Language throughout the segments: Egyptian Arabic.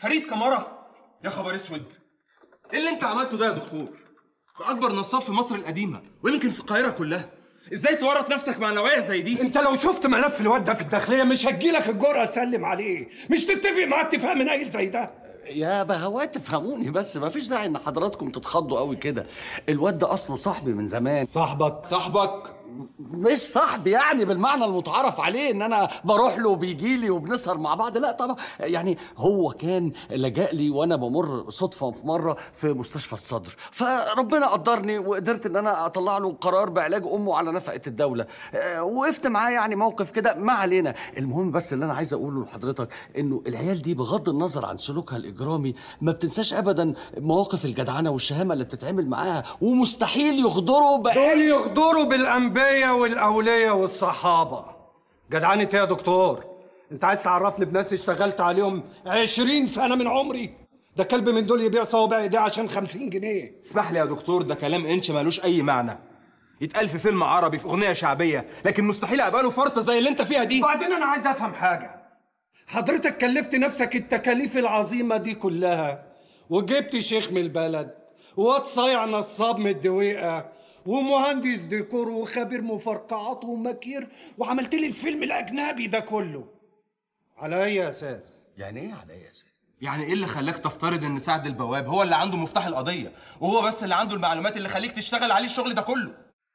فريد كمارة يا خبر اسود ايه اللي انت عملته ده يا دكتور ده اكبر نصاب في مصر القديمه ويمكن في القاهره كلها ازاي تورط نفسك مع نوعيه زي دي انت لو شفت ملف الواد ده في الداخليه مش هتجيلك الجرأه تسلم عليه مش تتفق معاه اتفاق من قايل زي ده يا بهوات تفهموني بس ما فيش داعي ان حضراتكم تتخضوا قوي كده الواد ده اصله صاحبي من زمان صاحبك صاحبك مش صاحبي يعني بالمعنى المتعارف عليه ان انا بروح له وبيجي لي وبنسهر مع بعض لا طبعا يعني هو كان لجأ لي وانا بمر صدفه في مره في مستشفى الصدر فربنا قدرني وقدرت ان انا اطلع له قرار بعلاج امه على نفقه الدوله آه، وقفت معاه يعني موقف كده ما علينا المهم بس اللي انا عايز اقوله لحضرتك انه العيال دي بغض النظر عن سلوكها الاجرامي ما بتنساش ابدا مواقف الجدعنه والشهامه اللي بتتعمل معاها ومستحيل يغدروا بأي دول يغدروا بالانبياء والاولياء والصحابه جدعانة ايه يا دكتور انت عايز تعرفني بناس اشتغلت عليهم عشرين سنه من عمري ده كلب من دول يبيع صوابع ايديه عشان خمسين جنيه اسمح لي يا دكتور ده كلام انش ملوش اي معنى يتقال في فيلم عربي في اغنيه شعبيه لكن مستحيل اقبله فرطه زي اللي انت فيها دي وبعدين انا عايز افهم حاجه حضرتك كلفت نفسك التكاليف العظيمه دي كلها وجبت شيخ من البلد واد صايع نصاب من الدويقه ومهندس ديكور وخبير مفرقعات ومكير وعملت لي الفيلم الاجنبي ده كله على اي اساس يعني ايه على ايه يا سيدي يعني ايه اللي خلاك تفترض ان سعد البواب هو اللي عنده مفتاح القضيه وهو بس اللي عنده المعلومات اللي خليك تشتغل عليه الشغل ده كله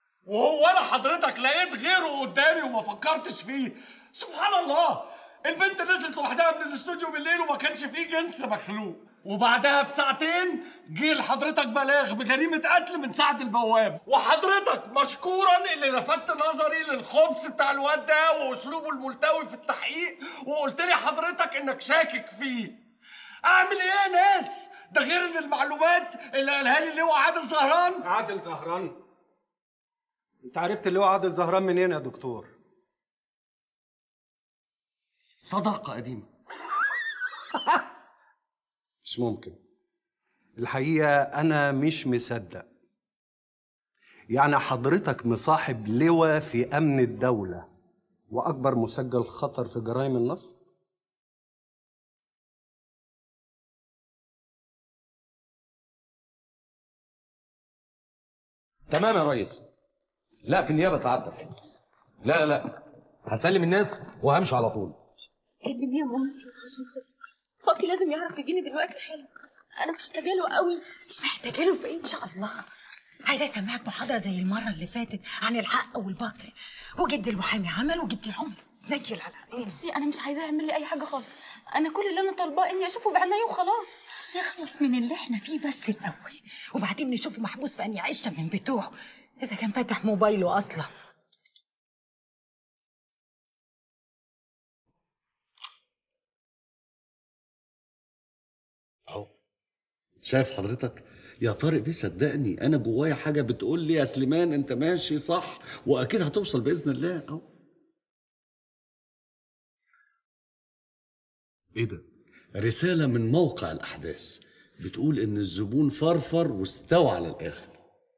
وهو انا حضرتك لقيت غيره قدامي وما فكرتش فيه سبحان الله البنت نزلت لوحدها من الاستوديو بالليل وما كانش فيه جنس مخلوق وبعدها بساعتين جه لحضرتك بلاغ بجريمة قتل من سعد البواب وحضرتك مشكورا اللي لفت نظري للخبث بتاع الواد ده واسلوبه الملتوي في التحقيق وقلت لي حضرتك انك شاكك فيه اعمل ايه يا ناس ده غير ان المعلومات اللي قالها لي اللواء عادل زهران عادل زهران انت عرفت اللي هو عادل زهران منين يا دكتور صداقه قديمه مش ممكن الحقيقة أنا مش مصدق يعني حضرتك مصاحب لواء في أمن الدولة وأكبر مسجل خطر في جرائم النصب تمام يا ريس لا في النيابه سعادتك لا لا لا هسلم الناس وهمشي على طول ابني يا ماما عشان خاطر بابي لازم يعرف يجيني دلوقتي حالا انا محتاجه له قوي محتاجه له في ايه ان شاء الله عايزه اسمعك محاضره زي المره اللي فاتت عن الحق والباطل وجدي المحامي عمل وجدي العمر نيل على عيني بصي انا مش عايزاه يعمل لي اي حاجه خالص انا كل اللي انا طالباه اني اشوفه بعيني وخلاص نخلص من اللي احنا فيه بس الاول وبعدين نشوفه محبوس في انهي عشه من بتوعه اذا كان فاتح موبايله اصلا اهو شايف حضرتك يا طارق بيه صدقني انا جوايا حاجه بتقول لي يا سليمان انت ماشي صح واكيد هتوصل باذن الله اهو ايه ده رساله من موقع الاحداث بتقول ان الزبون فرفر واستوى على الاخر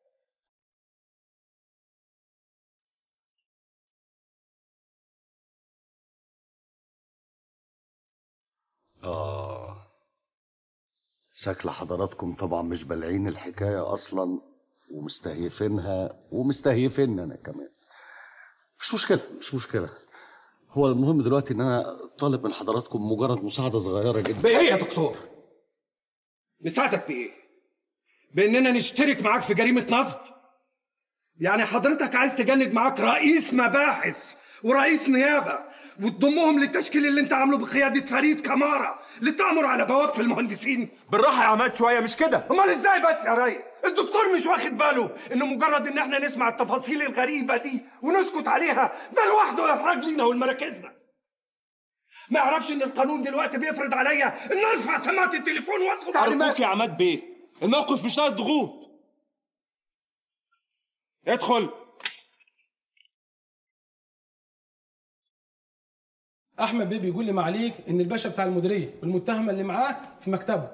آه شكل حضراتكم طبعا مش بالعين الحكاية أصلا ومستهيفينها ومستهيفين أنا كمان مش مشكلة مش مشكلة هو المهم دلوقتي إن أنا طالب من حضراتكم مجرد مساعدة صغيرة جدا بإيه يا دكتور؟ نساعدك في إيه؟ بإننا نشترك معاك في جريمة نصب؟ يعني حضرتك عايز تجند معاك رئيس مباحث ورئيس نيابة وتضمهم للتشكيل اللي انت عامله بقيادة فريد كمارة اللي تأمر على بواب في المهندسين بالراحه يا عماد شويه مش كده امال ازاي بس يا ريس الدكتور مش واخد باله انه مجرد ان احنا نسمع التفاصيل الغريبة دي ونسكت عليها ده لوحده احراج لينا ولمراكزنا ما يعرفش ان القانون دلوقتي بيفرض عليا ان ارفع سماعة التليفون وادخل على ارجوك يا عماد بيه الموقف مش ناقص ضغوط ادخل احمد بيه بيقول لي معاليك ان الباشا بتاع المديريه والمتهمه اللي معاه في مكتبه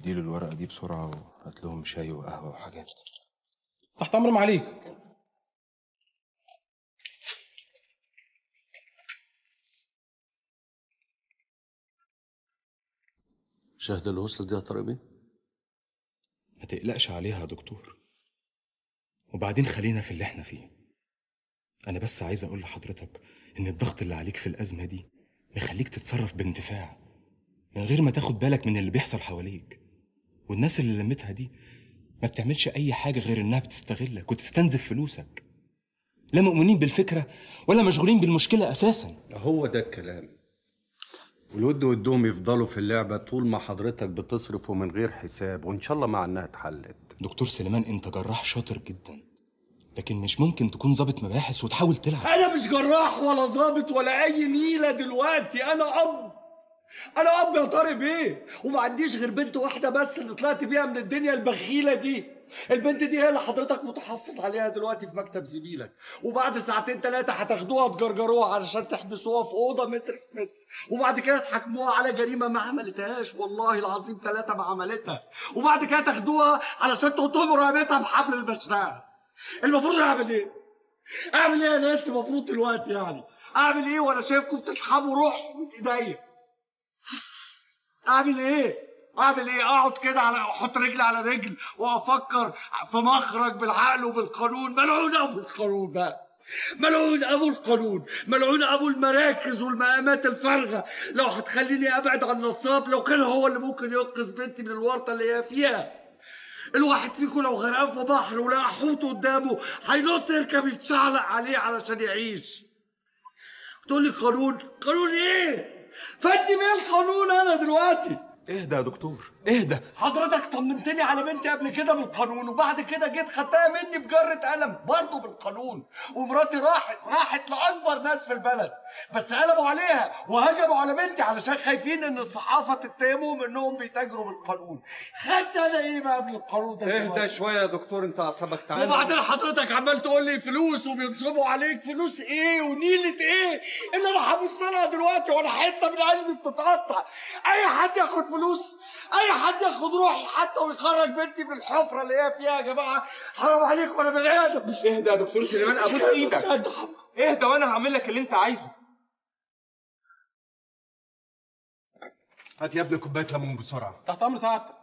اديله الورقة دي بسرعة وهات لهم شاي وقهوة وحاجات تحت امر معاليك شاهد اللي وصل دي يا طارق بيه ما تقلقش عليها يا دكتور وبعدين خلينا في اللي احنا فيه انا بس عايز اقول لحضرتك ان الضغط اللي عليك في الازمه دي مخليك تتصرف باندفاع من غير ما تاخد بالك من اللي بيحصل حواليك والناس اللي لمتها دي ما بتعملش اي حاجه غير انها بتستغلك وتستنزف فلوسك لا مؤمنين بالفكره ولا مشغولين بالمشكله اساسا هو ده الكلام والود ودهم يفضلوا في اللعبة طول ما حضرتك بتصرف ومن غير حساب وإن شاء الله مع إنها اتحلت دكتور سليمان انت جراح شاطر جدا لكن مش ممكن تكون ضابط مباحث وتحاول تلعب انا مش جراح ولا ظابط ولا اي نيله دلوقتي انا اب انا اب يا طارق بيه وما عنديش غير بنت واحده بس اللي طلعت بيها من الدنيا البخيله دي البنت دي هي اللي حضرتك متحفظ عليها دلوقتي في مكتب زميلك وبعد ساعتين ثلاثه هتاخدوها تجرجروها علشان تحبسوها في اوضه متر في متر وبعد كده تحاكموها على جريمه ما عملتهاش والله العظيم ثلاثه ما عملتها وبعد كده تاخدوها علشان تقطموا رقبتها بحبل المشنقه المفروض اعمل ايه؟ اعمل ايه يا ناس المفروض دلوقتي يعني اعمل ايه وانا شايفكم بتسحبوا روح من ايديا اعمل ايه اعمل ايه اقعد كده على احط رجل على رجل وافكر في مخرج بالعقل وبالقانون ملعون ابو القانون بقى ملعون ابو القانون ملعون ابو المراكز والمقامات الفارغه لو هتخليني ابعد عن نصاب لو كان هو اللي ممكن ينقذ بنتي من الورطه اللي هي فيها الواحد فيكم لو غرقان في بحر ولقى حوت قدامه هينط يركب يتشعلق عليه علشان يعيش تقول لي قانون قانون ايه فادني بيه القانون انا دلوقتي اهدى يا دكتور اهدى حضرتك طمنتني على بنتي قبل كده بالقانون وبعد كده جيت خدتها مني بجرة قلم برضه بالقانون ومراتي راحت راحت لأكبر ناس في البلد بس قلبوا عليها وهجموا على بنتي علشان خايفين إن الصحافة تتهمهم إنهم بيتاجروا بالقانون خدت أنا إيه بقى بالقانون ده اهدى دلوقتي؟ شوية يا دكتور أنت أعصابك تعالى وبعدين حضرتك عمال تقول لي فلوس وبينصبوا عليك فلوس ايه ونيلة ايه اللي انا هبص لها دلوقتي وانا حته من قلبي بتتقطع اي حد ياخد فلوس اي حد ياخد روحي حتى ويخرج بنتي من الحفره اللي هي فيها يا جماعه حرام عليك وانا بني ادم مش اهدى يا دكتور سليمان ابوس ايدك اهدى وانا هعمل لك اللي انت عايزه هات يا ابني كوباية ليمون بسرعة تحت امر سعادتك